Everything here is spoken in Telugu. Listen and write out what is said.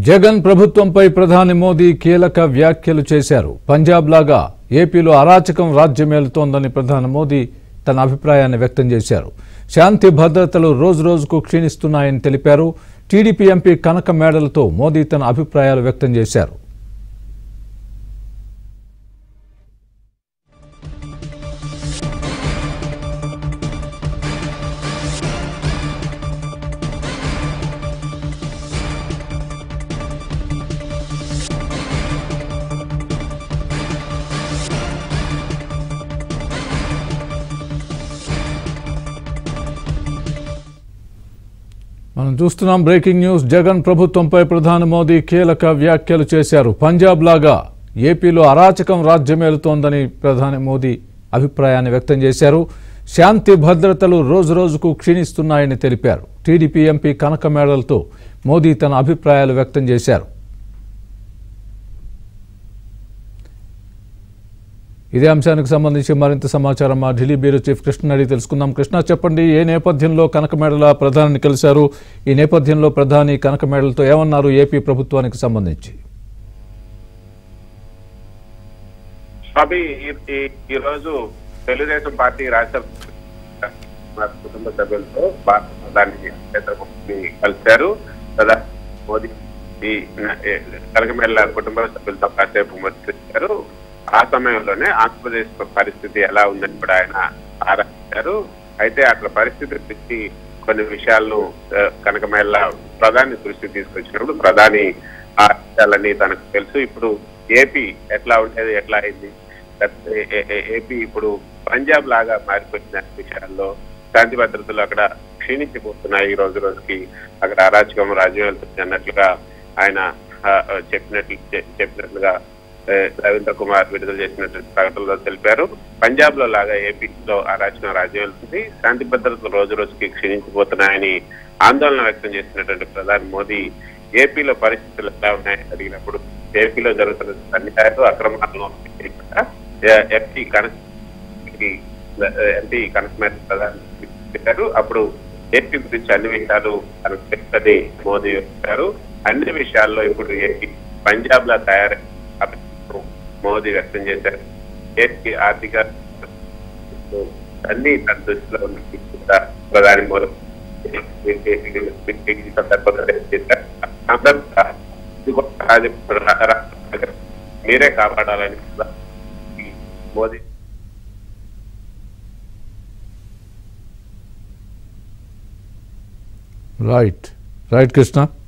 జగన్ ప్రభుత్వంపై ప్రధాని మోదీ కీలక వ్యాఖ్యలు చేశారు పంజాబ్ లాగా ఏపీలో అరాచకం రాజ్యమేలుతోందని ప్రధాని మోదీ తన అభిప్రాయాన్ని వ్యక్తం చేశారు శాంతి భద్రతలు రోజురోజుకు క్షీణిస్తున్నాయని తెలిపారు టీడీపీ ఎంపీ కనక మేడలతో మోదీ తన అభిప్రాయాలు వ్యక్తం చేశారు మనం చూస్తున్నాం బ్రేకింగ్ న్యూస్ జగన్ ప్రభుత్వంపై ప్రధాని మోదీ కీలక వ్యాఖ్యలు చేశారు పంజాబ్ లాగా ఏపీలో అరాచకం రాజ్యమేలుతోందని ప్రధాని మోదీ అభిప్రాయాన్ని వ్యక్తం చేశారు శాంతి భద్రతలు రోజురోజుకు క్షీణిస్తున్నాయని తెలిపారు టీడీపీ ఎంపీ కనక మేడలతో మోదీ తన అభిప్రాయాలు వ్యక్తం చేశారు ఇదే అంశానికి సంబంధించి మరింత సమాచారం మా ఢిల్లీ బ్యూరో చీఫ్ కృష్ణ అడిగి తెలుసుకుందాం కృష్ణ చెప్పండి ఏ నేపథ్యంలో కనకమేడల ప్రధానిని కలిశారు ఈ నేపథ్యంలో ప్రధాని కనకమేడలతో ఏమన్నారు ఏపీ ప్రభుత్వానికి సంబంధించి స్వామి ఈ- ఈ- ఈ రోజు తెలుగుదేశం పార్టీ రాష్ట్ర కుటుంబ సభ్యులతో భారత ప్రధాని నరేంద్ర మోదీ కలిశారు ప్రధాని మోదీ ఈ కనకమేళ్ళ కుటుంబ సభ్యులతో కాసేపు ముచ్చరించారు ఆ సమయంలోనే ఆంధ్రప్రదేశ్ పరిస్థితి ఎలా ఉందని కూడా ఆయన ఆరాధించారు అయితే అక్కడ పరిస్థితి గురించి కొన్ని విషయాలను ఆ, కనకమేళ్ళ ప్రధాని దృష్టి తీసుకొచ్చినప్పుడు ప్రధాని ఆ విషయాలన్నీ తనకు తెలుసు ఇప్పుడు ఏపీ ఎట్లా ఉండేది ఎట్లా అయింది గత- ఏ- ఏ- ఏ- ఏపీ ఇప్పుడు పంజాబ్ లాగా మారిపోయిన విషయాల్లో శాంతి భద్రతలు అక్కడ క్షీణించిపోతున్నాయి ఈ రోజు రోజుకి అక్కడ అరాచకం రాజ్యం వెళ్తుంది అన్నట్లుగా ఆయన ఆ, ఆ, చెప్పినట్లు చె- చెప్పినట్లుగా ఏ, రవీంద్ర కుమార్ విడుదల చేసినటువంటి ప్రకటనలో తెలిపారు పంజాబ్ లో లాగా ఏపీలో అరాచకం రాజ్యం వెళ్తుంది శాంతి భద్రతలు రోజు రోజుకి క్షీణించిపోతున్నాయని ఆందోళన వ్యక్తం చేసినటువంటి ప్రధాని మోదీ ఏపీలో పరిస్థితులు ఎలా ఉన్నాయని అడిగినప్పుడు ఏపీలో జరుగుతున్న అన్యాయాలు అక్రమాలను ఎంపీ కనెక్ట్ ఎంపీ కనెక్ట్ ప్రధాని చెప్పారు అప్పుడు ఏపీ గురించి అన్ని విషయాలు తనకు తెలుసని మోదీ చెప్పారు అన్ని విషయాల్లో ఇప్పుడు ఏపీ పంజాబ్ లా తయారై అభిప్రాయం మోదీ వ్యక్తం చేశారు ఏపీ ఆర్థిక అన్ని తన దృష్టిలో ఉన్నది కూడా ప్రధాని మోదీ ఈ సందర్భంగా తెలియజేశారు. అందరూ ఇది కూడా రాజ- రా- రా- మీరే కాపాడాలని కూడా ఈ మోదీ రైట్ రైట్ కృష్ణ